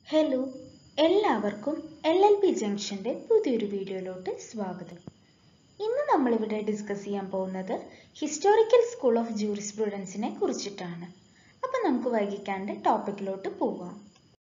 Hello എല്ലാവർക്കും L L P ജംഗ്ഷൻ്റെ പുതിയൊരു വീഡിയോയിലോട്ട് സ്വാഗതം ഇന്ന് നമ്മളിവിടെ ഡിസ്കസ് ചെയ്യാൻ പോകുന്നത് ഹിസ്റ്റോറിക്കൽ സ്കൂൾ ഓഫ് ജൂറിസ്പ്രുഡൻസിനെ കുറിച്ചിട്ടാണ് അപ്പം നമുക്ക് വൈകിക്കാണ്ട് ടോപ്പിക്കിലോട്ട് പോവാം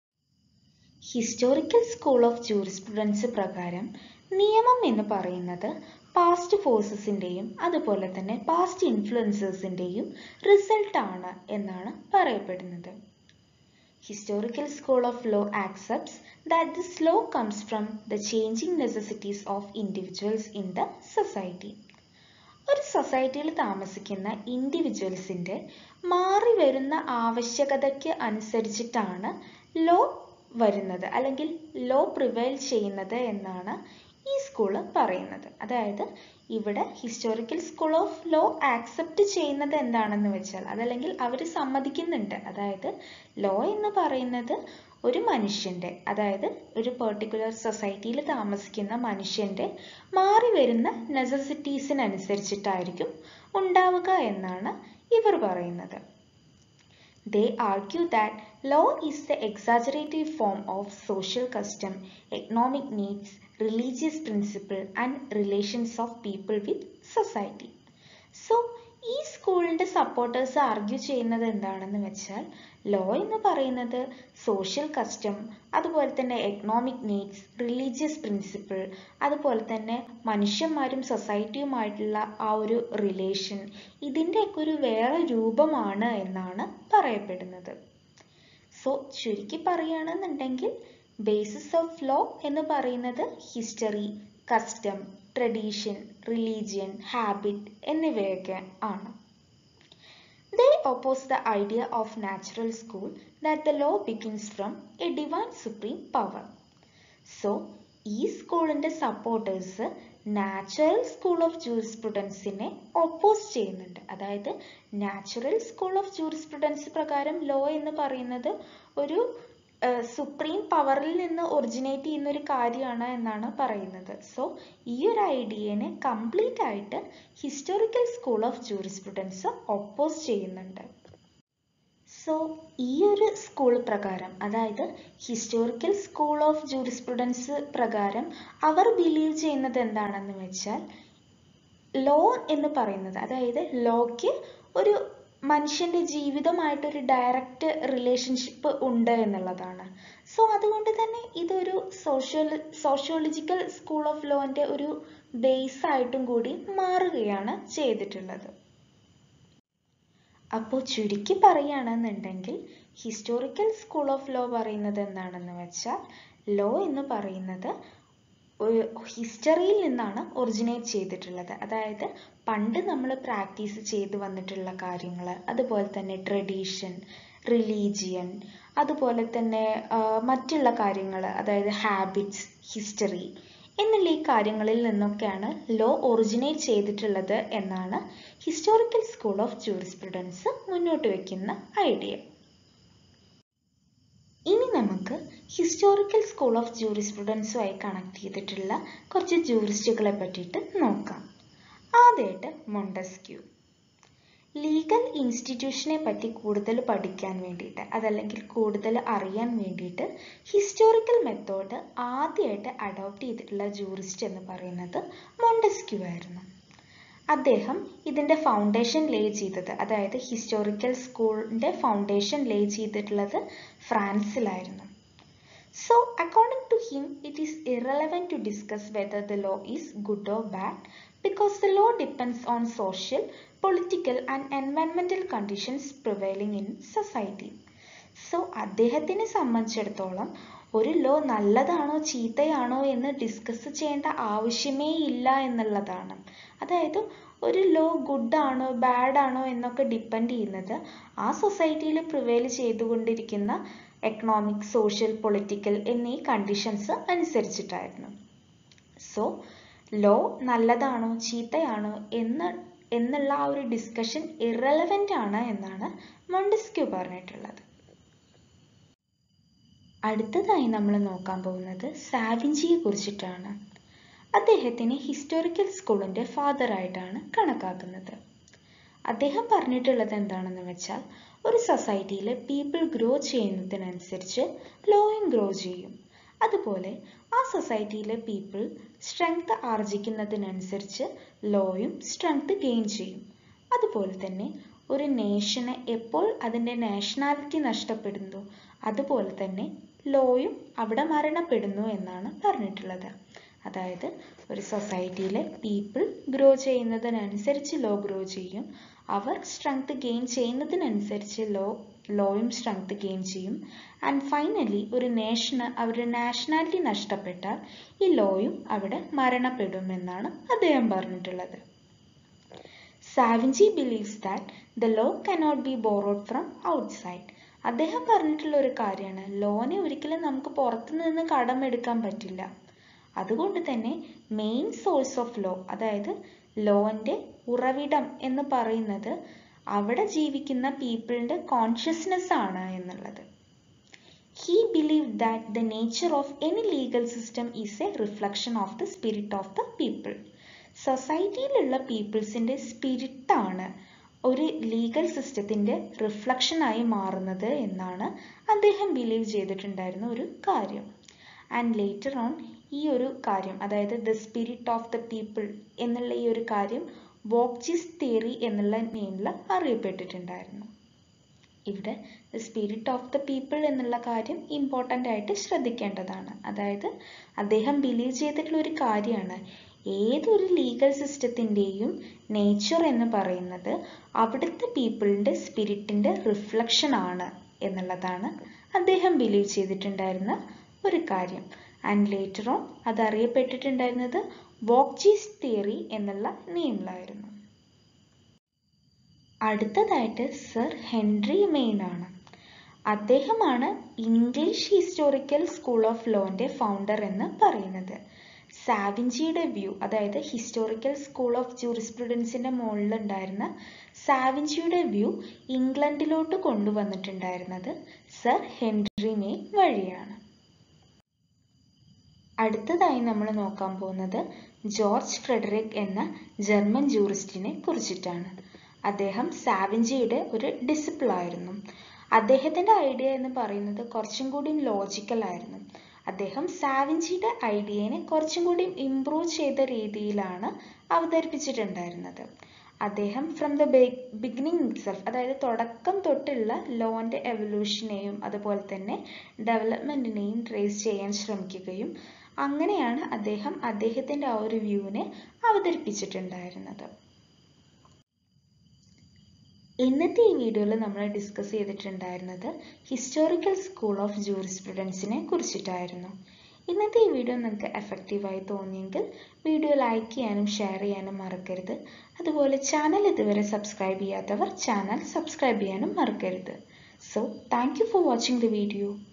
ഹിസ്റ്റോറിക്കൽ സ്കൂൾ ഓഫ് ജൂറിസ്പ്രുഡൻസ് പ്രകാരം നിയമം എന്ന് പറയുന്നത് പാസ്റ്റ് ഫോഴ്സസിൻ്റെയും അതുപോലെ തന്നെ പാസ്റ്റ് ഇൻഫ്ലുവൻസേഴ്സിൻ്റെയും റിസൾട്ടാണ് എന്നാണ് പറയപ്പെടുന്നത് Historical school of law accepts that this law comes from the changing necessities of individuals in the society. ഒരു സൊസൈറ്റിയിൽ താമസിക്കുന്ന ഇൻഡിവിജ്വൽസിൻ്റെ മാറി വരുന്ന ആവശ്യകതയ്ക്ക് അനുസരിച്ചിട്ടാണ് ലോ വരുന്നത് അല്ലെങ്കിൽ ലോ പ്രിവൈൽ ചെയ്യുന്നത് എന്നാണ് ഈ സ്കൂള് പറയുന്നത് അതായത് ഇവിടെ historical school of law accept ചെയ്യുന്നത് എന്താണെന്ന് വെച്ചാൽ അതല്ലെങ്കിൽ അവർ സമ്മതിക്കുന്നുണ്ട് അതായത് ലോ എന്ന് പറയുന്നത് ഒരു മനുഷ്യൻ്റെ അതായത് ഒരു പെർട്ടിക്കുലർ സൊസൈറ്റിയിൽ താമസിക്കുന്ന മനുഷ്യൻ്റെ മാറി വരുന്ന നെസസിറ്റീസിനനുസരിച്ചിട്ടായിരിക്കും ഉണ്ടാവുക എന്നാണ് ഇവർ പറയുന്നത് They argue that law is the exaggerated form of social custom, economic needs, religious principle and relations of people with society. So, ഈ സ്കൂളിൻ്റെ സപ്പോർട്ടേഴ്സ് ആർഗ്യൂ ചെയ്യുന്നത് എന്താണെന്ന് വെച്ചാൽ ലോ എന്ന് പറയുന്നത് സോഷ്യൽ കസ്റ്റം അതുപോലെ തന്നെ എക്കണോമിക് നീഡ്സ് റിലീജിയസ് പ്രിൻസിപ്പിൾ അതുപോലെ തന്നെ മനുഷ്യന്മാരും സൊസൈറ്റിയുമായിട്ടുള്ള ആ ഒരു റിലേഷൻ ഇതിൻ്റെയൊക്കെ ഒരു വേറെ രൂപമാണ് എന്നാണ് പറയപ്പെടുന്നത് സോ ചുരുക്കി പറയുകയാണെന്നുണ്ടെങ്കിൽ ബേസിസ് ഓഫ് ലോ എന്ന് പറയുന്നത് history custom tradition religion habit എന്നിവയൊക്കെ ആണ് They oppose the idea of natural school that the law begins from a divine supreme power. So, ഈ സ്കൂളിൻ്റെ സപ്പോർട്ടേഴ്സ് നാച്ചുറൽ സ്കൂൾ ഓഫ് ജൂറിസ്പ്രുഡൻസിനെ ഒപ്പോസ് ചെയ്യുന്നുണ്ട് അതായത് നാച്ചുറൽ സ്കൂൾ ഓഫ് ജൂറിസ്പ്രുഡൻസ് പ്രകാരം law എന്ന് പറയുന്നത് ഒരു സുപ്രീം പവറിൽ നിന്ന് ഒറിജിനേറ്റ് ചെയ്യുന്ന ഒരു കാര്യമാണ് എന്നാണ് പറയുന്നത് സോ ഈ ഒരു ഐഡിയനെ കംപ്ലീറ്റ് ആയിട്ട് historical school of jurisprudence oppose ചെയ്യുന്നുണ്ട് സോ ഈ ഒരു സ്കൂൾ പ്രകാരം അതായത് ഹിസ്റ്റോറിക്കൽ സ്കൂൾ ഓഫ് ജൂറിസ്പ്രുഡൻസ് പ്രകാരം അവർ ബിലീവ് ചെയ്യുന്നത് എന്താണെന്ന് വെച്ചാൽ ലോ എന്ന് പറയുന്നത് അതായത് ലോയ്ക്ക് ഒരു മനുഷ്യൻ്റെ ജീവിതമായിട്ടൊരു ഡയറക്റ്റ് റിലേഷൻഷിപ്പ് ഉണ്ട് എന്നുള്ളതാണ് സോ അതുകൊണ്ട് തന്നെ ഇതൊരു സോഷ്യോള സോഷ്യോളജിക്കൽ സ്കൂൾ ഓഫ് ലോൻ്റെ ഒരു ബേസ് ആയിട്ടും കൂടി മാറുകയാണ് ചെയ്തിട്ടുള്ളത് അപ്പോൾ ചുരുക്കി പറയുകയാണെന്നുണ്ടെങ്കിൽ ഹിസ്റ്റോറിക്കൽ സ്കൂൾ ഓഫ് ലോ പറയുന്നത് എന്താണെന്ന് വെച്ചാൽ ലോ എന്ന് പറയുന്നത് ഒരു ഹിസ്റ്ററിയിൽ നിന്നാണ് ഒറിജിനേറ്റ് ചെയ്തിട്ടുള്ളത് അതായത് പണ്ട് നമ്മൾ പ്രാക്ടീസ് ചെയ്തു വന്നിട്ടുള്ള കാര്യങ്ങൾ അതുപോലെ തന്നെ ട്രഡീഷൻ റിലീജിയൻ അതുപോലെ തന്നെ മറ്റുള്ള കാര്യങ്ങൾ അതായത് ഹാബിറ്റ്സ് ഹിസ്റ്ററി എന്നുള്ള ഈ കാര്യങ്ങളിൽ നിന്നൊക്കെയാണ് ലോ ഒറിജിനേറ്റ് ചെയ്തിട്ടുള്ളത് എന്നാണ് ഹിസ്റ്റോറിക്കൽ സ്കൂൾ ഓഫ് ജൂറിസ്പ്രുഡൻസ് മുന്നോട്ട് വയ്ക്കുന്ന ഐഡിയ ഇനി നമുക്ക് ഹിസ്റ്റോറിക്കൽ സ്കൂൾ ഓഫ് ജൂറിസ്പ്രുഡൻസുമായി കണക്ട് ചെയ്തിട്ടുള്ള കുറച്ച് ജൂറിസ്റ്റുകളെ പറ്റിയിട്ട് നോക്കാം ആദ്യമായിട്ട് മൊണ്ടസ്ക്യൂ ലീഗൽ ഇൻസ്റ്റിറ്റ്യൂഷനെ പറ്റി കൂടുതൽ പഠിക്കാൻ വേണ്ടിയിട്ട് അതല്ലെങ്കിൽ കൂടുതൽ അറിയാൻ വേണ്ടിയിട്ട് ഹിസ്റ്റോറിക്കൽ മെത്തേഡ് ആദ്യമായിട്ട് അഡോപ്റ്റ് ചെയ്തിട്ടുള്ള ജൂറിസ്റ്റ് എന്ന് പറയുന്നത് മൊണ്ടസ്ക്യൂ ആയിരുന്നു അദ്ദേഹം ഇതിൻ്റെ ഫൗണ്ടേഷൻ ലേ ചെയ്തത് അതായത് ഹിസ്റ്റോറിക്കൽ സ്കൂളിൻ്റെ ഫൗണ്ടേഷൻ ലേ ചെയ്തിട്ടുള്ളത് ഫ്രാൻസിലായിരുന്നു so according to him it is irrelevant to discuss whether the law is good or bad because the law depends on social political and environmental conditions prevailing in society so അദ്ദേഹത്തിനെ സംബന്ധിച്ചിടത്തോളം ഒരു law നല്ലതാണോ ചീത്തയാണോ എന്ന് discuss ചെയ്യേണ്ട ആവശ്യമേ ഇല്ല എന്നുള്ളതാണ് അതായത് ഒരു ലോ ഗുഡ് ആണോ ബാഡ് ആണോ എന്നൊക്കെ ഡിപ്പെൻഡ് ചെയ്യുന്നത് ആ സൊസൈറ്റിയിൽ പ്രിവെയിൽ ചെയ്തുകൊണ്ടിരിക്കുന്ന എക്കണോമിക് സോഷ്യൽ പൊളിറ്റിക്കൽ എന്നീ കണ്ടീഷൻസ് അനുസരിച്ചിട്ടായിരുന്നു സോ ലോ നല്ലതാണോ ചീത്തയാണോ എന്ന് എന്നുള്ള ആ ഒരു ഡിസ്കഷൻ ഇറലവൻ്റ് ആണ് എന്നാണ് മൊണ്ടസ്ക്യൂ പറഞ്ഞിട്ടുള്ളത് അടുത്തതായി നമ്മൾ നോക്കാൻ പോകുന്നത് സാവിഞ്ചിയെ കുറിച്ചിട്ടാണ് അദ്ദേഹത്തിനെ ഹിസ്റ്റോറിക്കൽ സ്കൂളിൻ്റെ ഫാദർ ആയിട്ടാണ് കണക്കാക്കുന്നത് അദ്ദേഹം പറഞ്ഞിട്ടുള്ളത് എന്താണെന്ന് വെച്ചാൽ ഒരു സൊസൈറ്റിയിൽ പീപ്പിൾ ഗ്രോ ചെയ്യുന്നതിനനുസരിച്ച് ലോയും ഗ്രോ ചെയ്യും അതുപോലെ ആ സൊസൈറ്റിയിലെ പീപ്പിൾ സ്ട്രെങ്ത് ആർജിക്കുന്നതിനനുസരിച്ച് ലോയും സ്ട്രെങ്ത് ഗെയിൻ ചെയ്യും അതുപോലെ തന്നെ ഒരു നേഷന് എപ്പോൾ അതിൻ്റെ നാഷണാലിറ്റി നഷ്ടപ്പെടുന്നു അതുപോലെ തന്നെ ലോയും അവിടെ മരണപ്പെടുന്നു എന്നാണ് പറഞ്ഞിട്ടുള്ളത് അതായത് ഒരു സൊസൈറ്റിയിലെ പീപ്പിൾ ഗ്രോ ചെയ്യുന്നതിനനുസരിച്ച് ലോ ഗ്രോ ചെയ്യും അവർ സ്ട്രെങ്ത് ഗെയിൻ ചെയ്യുന്നതിനനുസരിച്ച് ലോ ലോയും സ്ട്രെങ്ത് ഗെയിൻ ചെയ്യും ആൻഡ് ഫൈനലി ഒരു നേഷന് അവരുടെ നാഷണാലിറ്റി നഷ്ടപ്പെട്ടാൽ ഈ ലോയും അവിടെ മരണപ്പെടും എന്നാണ് അദ്ദേഹം പറഞ്ഞിട്ടുള്ളത് സാവിഞ്ചി believes that the law cannot be borrowed from outside അദ്ദേഹം പറഞ്ഞിട്ടുള്ള ഒരു കാര്യമാണ് ലോനെ ഒരിക്കലും നമുക്ക് പുറത്തു നിന്ന് കടമെടുക്കാൻ പറ്റില്ല അതുകൊണ്ട് തന്നെ മെയിൻ സോഴ്സ് ഓഫ് ലോ അതായത് ലോന്റെ ഉറവിടം എന്ന് പറയുന്നത് അവിടെ ജീവിക്കുന്ന പീപ്പിളിന്റെ കോൺഷ്യസ്നെസ് ആണ് എന്നുള്ളത് he believe that the nature of any legal system is a reflection of the spirit of the people സൊസൈറ്റിയിലുള്ള പീപ്പിൾസിന്റെ സ്പിരിറ്റാണ് ഒരു ലീഗൽ സിസ്റ്റത്തിന്റെ റിഫ്ലക്ഷനായി മാറുന്നത് എന്നാണ് അദ്ദേഹം ബിലീവ് ചെയ്തിട്ടുണ്ടായിരുന്ന ഒരു കാര്യം ആൻഡ് ലേറ്റർ ഓൺ ഈ ഒരു കാര്യം അതായത് the spirit of the people എന്നുള്ള ഈ ഒരു കാര്യം വോക്ജിസ് തിയറി എന്നുള്ള നെയിമിൽ അറിയപ്പെട്ടിട്ടുണ്ടായിരുന്നു ഇവിടെ the spirit of the people എന്നുള്ള കാര്യം ഇമ്പോർട്ടൻ്റ് ആയിട്ട് ശ്രദ്ധിക്കേണ്ടതാണ് അതായത് അദ്ദേഹം ബിലീവ് ചെയ്തിട്ടുള്ള ഒരു കാര്യമാണ് ഏതൊരു ലീഗൽ സിസ്റ്റത്തിൻ്റെയും നേച്ചർ എന്ന് പറയുന്നത് അവിടുത്തെ പീപ്പിളിൻ്റെ സ്പിരിറ്റിൻ്റെ റിഫ്ലക്ഷൻ ആണ് എന്നുള്ളതാണ് അദ്ദേഹം ബിലീവ് ചെയ്തിട്ടുണ്ടായിരുന്ന ഒരു കാര്യം ആൻഡ് ലേറ്റർ ഓൺ അത് അറിയപ്പെട്ടിട്ടുണ്ടായിരുന്നത് വോക്ജീസ് തിയറി എന്നുള്ള നെയിമിലായിരുന്നു അടുത്തതായിട്ട് സർ ഹെൻറി മെയിൻ ആണ് അദ്ദേഹമാണ് ഇംഗ്ലീഷ് ഹിസ്റ്റോറിക്കൽ സ്കൂൾ ഓഫ് ലോന്റെ ഫൗണ്ടർ എന്ന് പറയുന്നത് സാവിഞ്ചിയുടെ വ്യൂ അതായത് ഹിസ്റ്റോറിക്കൽ സ്കൂൾ ഓഫ് ജൂറിസ്പ്രുഡൻസിന്റെ മുകളിൽ ഉണ്ടായിരുന്ന സാവിഞ്ചിയുടെ വ്യൂ ഇംഗ്ലണ്ടിലോട്ട് കൊണ്ടുവന്നിട്ടുണ്ടായിരുന്നത് സർ ഹെൻറി മേ വഴിയാണ് അടുത്തതായി നമ്മൾ നോക്കാൻ പോകുന്നത് ജോർജ് ഫ്രെഡറിക് എന്ന ജർമ്മൻ ജൂറിസ്റ്റിനെ കുറിച്ചിട്ടാണ് അദ്ദേഹം സാവിഞ്ചിയുടെ ഒരു ഡിസിപ്പിൾ ആയിരുന്നു അദ്ദേഹത്തിന്റെ ഐഡിയ എന്ന് പറയുന്നത് കുറച്ചും കൂടി ലോജിക്കൽ ആയിരുന്നു അദ്ദേഹം സാവിഞ്ചിയുടെ ഐഡിയനെ കുറച്ചും കൂടി ഇംപ്രൂവ് ചെയ്ത രീതിയിലാണ് അവതരിപ്പിച്ചിട്ടുണ്ടായിരുന്നത് അദ്ദേഹം ഫ്രം ദ ബിഗിനിങ് ഇറ്റ്സെൽഫ് അതായത് തുടക്കം തൊട്ടുള്ള ലോന്റെ എവല്യൂഷനെയും അതുപോലെ തന്നെ ഡെവലപ്മെന്റിനെയും ട്രേസ് ചെയ്യാൻ ശ്രമിക്കുകയും അങ്ങനെയാണ് അദ്ദേഹം അദ്ദേഹത്തിന്റെ ആ ഒരു വ്യൂവിനെ അവതരിപ്പിച്ചിട്ടുണ്ടായിരുന്നത് ഇന്നത്തെ ഈ വീഡിയോയിൽ നമ്മൾ ഡിസ്കസ് ചെയ്തിട്ടുണ്ടായിരുന്നത് ഹിസ്റ്റോറിക്കൽ സ്കൂൾ ഓഫ് ജൂറിസ്പ്രുഡൻസിനെ കുറിച്ചിട്ടായിരുന്നു ഇന്നത്തെ ഈ വീഡിയോ നിങ്ങൾക്ക് എഫക്റ്റീവായി തോന്നിയെങ്കിൽ വീഡിയോ ലൈക്ക് ചെയ്യാനും ഷെയർ ചെയ്യാനും മറക്കരുത് അതുപോലെ ചാനൽ ഇതുവരെ സബ്സ്ക്രൈബ് ചെയ്യാത്തവർ ചാനൽ സബ്സ്ക്രൈബ് ചെയ്യാനും മറക്കരുത് so thank you for watching the video